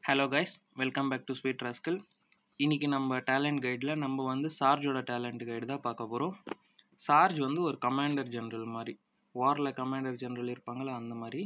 hello guys welcome back to sweet rascal இன்றைக்கி நம்ம talent கைடில் நம்ம வந்து சார்ஜோட டேலண்ட் கைடு தான் பார்க்க போகிறோம் சார்ஜ் வந்து ஒரு கமாண்டர் ஜென்ரல் மாதிரி வாரில் கமாண்டர் ஜென்ரல் இருப்பாங்களே அந்த மாதிரி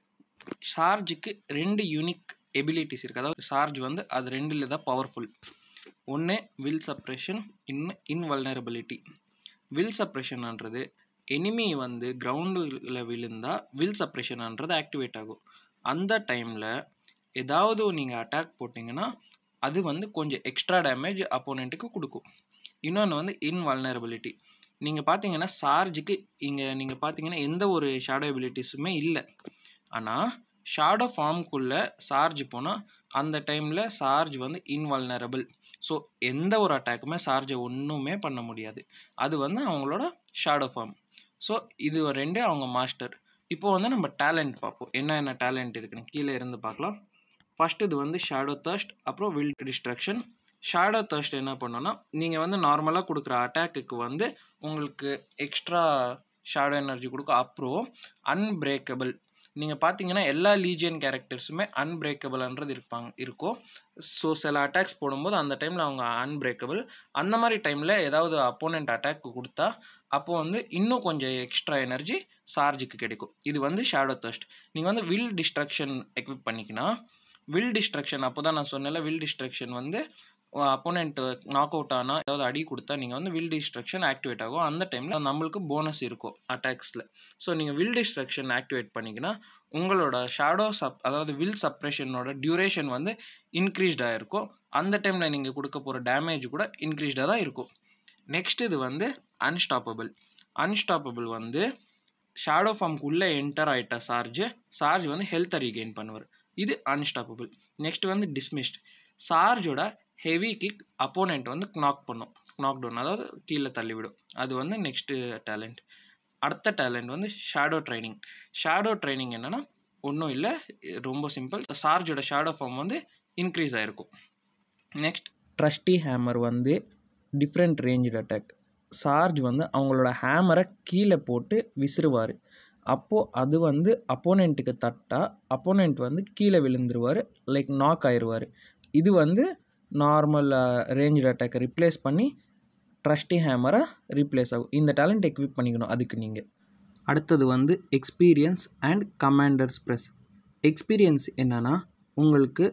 சார்ஜுக்கு ரெண்டு யூனிக் எபிலிட்டிஸ் இருக்குது அதாவது சார்ஜ் வந்து அது ரெண்டில் தான் பவர்ஃபுல் ஒன்று வில் சப்ரெஷன் இன்னும் இன்வல்னரபிலிட்டி வில் சப்ரெஷன்ன்றது எனிமி வந்து கிரவுண்டில் விழுந்தால் வில் சப்ரெஷன்ன்றது ஆக்டிவேட் ஆகும் அந்த டைமில் ஏதாவது நீங்கள் அட்டாக் போட்டிங்கன்னா அது வந்து கொஞ்சம் எக்ஸ்ட்ரா டேமேஜ் அப்போனண்ட்டுக்கு கொடுக்கும் இன்னொன்று வந்து இன்வல்னரபிலிட்டி நீங்கள் பார்த்தீங்கன்னா சார்ஜுக்கு இங்கே நீங்கள் பார்த்தீங்கன்னா எந்த ஒரு ஷேடோ எபிலிட்டிஸுமே இல்லை ஆனால் ஷேடோ ஃபார்முக்குள்ளே சார்ஜ் போனால் அந்த டைமில் சார்ஜ் வந்து இன்வல்னரபிள் ஸோ எந்த ஒரு அட்டாக்குமே சார்ஜை ஒன்றுமே பண்ண முடியாது அது வந்து அவங்களோட ஷேடோ ஃபார்ம் ஸோ இது ரெண்டே அவங்க மாஸ்டர் இப்போ வந்து நம்ம டேலண்ட் பார்ப்போம் என்ன என்ன டேலண்ட் இருக்குன்னு கீழே இருந்து பார்க்கலாம் ஃபஸ்ட் இது வந்து ஷேடோ தர்ஸ்ட் அப்புறம் வில் டிஸ்ட்ரக்ஷன் ஷேடோ தர்ஸ்ட் என்ன பண்ணோன்னா நீங்கள் வந்து நார்மலாக கொடுக்குற அட்டாக்குக்கு வந்து உங்களுக்கு எக்ஸ்ட்ரா ஷேடோ எனர்ஜி கொடுக்கும் அப்புறம் அன்பிரேக்கபிள் நீங்கள் பார்த்தீங்கன்னா எல்லா லீஜியன் கேரக்டர்ஸுமே அன்பிரேக்கபிள்ன்றது இருப்பாங்க இருக்கும் ஸோ சில அட்டாக்ஸ் போடும்போது அந்த டைமில் அவங்க அன்பிரேக்கபிள் அந்த மாதிரி டைமில் ஏதாவது அப்போனண்ட் அட்டாக் கொடுத்தா அப்போது வந்து இன்னும் கொஞ்சம் எக்ஸ்ட்ரா எனர்ஜி சார்ஜுக்கு கிடைக்கும் இது வந்து ஷேடோ தர்ஸ்ட் நீங்கள் வந்து வில் டிஸ்ட்ரக்ஷன் எக்விப் பண்ணிக்கினா வில் டிஸ்ட்ரக்ஷன் அப்போ தான் நான் சொன்னல வில் டிஸ்ட்ரக்ஷன் வந்து அப்போனண்ட் நாக் அவுட் ஆனால் ஏதாவது அடி கொடுத்தா நீங்கள் வந்து வில் டிஸ்ட்ரக்ஷன் ஆக்டிவேட் ஆகும் அந்த டைமில் நம்மளுக்கு போனஸ் இருக்கும் அட்டாக்ஸில் ஸோ நீங்கள் வில் டிஸ்ட்ரக்ஷன் ஆக்டிவேட் பண்ணிங்கன்னா உங்களோட ஷேடோ சப் அதாவது வில் சப்ரேஷனோட டியூரேஷன் வந்து இன்க்ரீஸ்டாக இருக்கும் அந்த டைமில் நீங்கள் கொடுக்க போகிற டேமேஜ் கூட இன்க்ரீஸ்டாக தான் இருக்கும் நெக்ஸ்ட் இது வந்து அன்ஸ்டாப்பபிள் அன்ஸ்டாப்பபிள் வந்து ஷேடோ ஃபார்முக்கு உள்ளே என்டர் ஆகிட்ட சார்ஜ் சார்ஜ் வந்து ஹெல்த்தை ரீகெயின் பண்ணுவார் இது அன்ஸ்டாப்பபிள் நெக்ஸ்ட் வந்து டிஸ்மிஸ்ட் சார்ஜோட ஹெவி கிக் அப்போனண்ட் வந்து நாக் பண்ணும் நாக் டவுன் அதாவது கீழே தள்ளிவிடும் அது வந்து நெக்ஸ்ட்டு டேலண்ட் அடுத்த டேலண்ட் வந்து ஷேடோ ட்ரைனிங் ஷேடோ ட்ரைனிங் என்னென்னா ஒன்றும் இல்லை ரொம்ப சிம்பிள் சார்ஜோட ஷேடோ ஃபார்ம் வந்து இன்க்ரீஸ் ஆகிருக்கும் நெக்ஸ்ட் ட்ரஸ்டி ஹேமர் வந்து டிஃப்ரெண்ட் ரேஞ்சு அட்டாக் சார்ஜ் வந்து அவங்களோட ஹேமரை கீழே போட்டு விசிறுவார் அப்போது அது வந்து அப்போனண்ட்டுக்கு தட்டால் அப்போனண்ட் வந்து கீழே விழுந்துருவார் லைக் நாக் ஆயிடுவார் இது வந்து நார்மல் ரேஞ்ச் அட்டாக்கை ரிப்ளேஸ் பண்ணி ட்ரஸ்டி ஹேமரை ரீப்ளேஸ் ஆகும் இந்த டேலண்ட் எக்விப் பண்ணிக்கணும் அதுக்கு நீங்கள் அடுத்தது வந்து experience and commanders press experience என்னென்னா உங்களுக்கு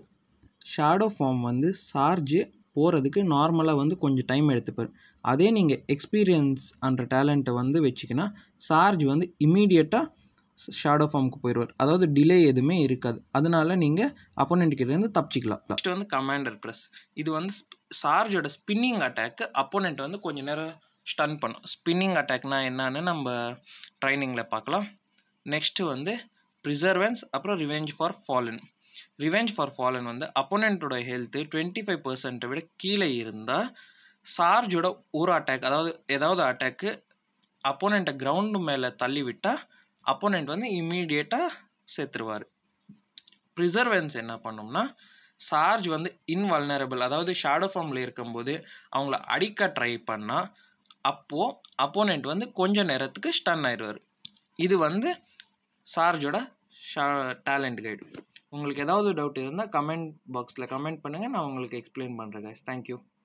ஷேடோ ஃபார்ம் வந்து சார்ஜு போகிறதுக்கு நார்மலாக வந்து கொஞ்சம் டைம் எடுத்துப்பார் அதே நீங்கள் எக்ஸ்பீரியன்ஸ் அன்ற டேலண்ட்டை வந்து வச்சிக்கினா சார்ஜ் வந்து இமீடியட்டாக ஷேடோ ஃபார்முக்கு போயிடுவார் அதாவது டிலே எதுவுமே இருக்காது அதனால நீங்கள் அப்போனண்ட்கிட்டேருந்து தப்பிச்சிக்கலாம் நெக்ஸ்ட் வந்து கமாண்டர் ப்ரெஸ் இது வந்து சார்ஜோட ஸ்பின்னிங் அட்டாக்கு அப்போனண்ட் வந்து கொஞ்சம் நேரம் ஸ்டன் பண்ணும் ஸ்பின்னிங் அட்டாக்னா என்னன்னு நம்ம ட்ரைனிங்கில் பார்க்கலாம் நெக்ஸ்ட்டு வந்து ப்ரிசர்வன்ஸ் அப்புறம் revenge for fallen revenge for fallen வந்து அப்போனண்ட்டோட ஹெல்த்து டுவெண்ட்டி ஃபைவ் பர்சன்ட்டை விட கீழே இருந்தால் சார்ஜோட ஒரு அட்டாக் அதாவது ஏதாவது அட்டாக்கு அப்போனண்ட்டை கிரவுண்டு மேலே தள்ளி விட்டால் அப்போனண்ட் வந்து இம்மீடியட்டாக சேர்த்துருவார் ப்ரிசர்வன்ஸ் என்ன பண்ணோம்னா சார்ஜ் வந்து இன்வல்னரபிள் அதாவது ஷேடோ ஃபார்மில் இருக்கும்போது அவங்கள அடிக்க ட்ரை பண்ணால் அப்போது அப்போனண்ட் வந்து கொஞ்ச நேரத்துக்கு ஸ்டன் ஆயிடுவார் இது வந்து சார்ஜோட ஷா டேலண்ட் கைடு உங்களுக்கு ஏதாவது டவுட் இருந்தால் கமெண்ட் பாக்ஸில் கமெண்ட் பண்ணுங்கள் நான் உங்களுக்கு எக்ஸ்பிளைன் பண்ணுறேன் கைஸ் தேங்க்யூ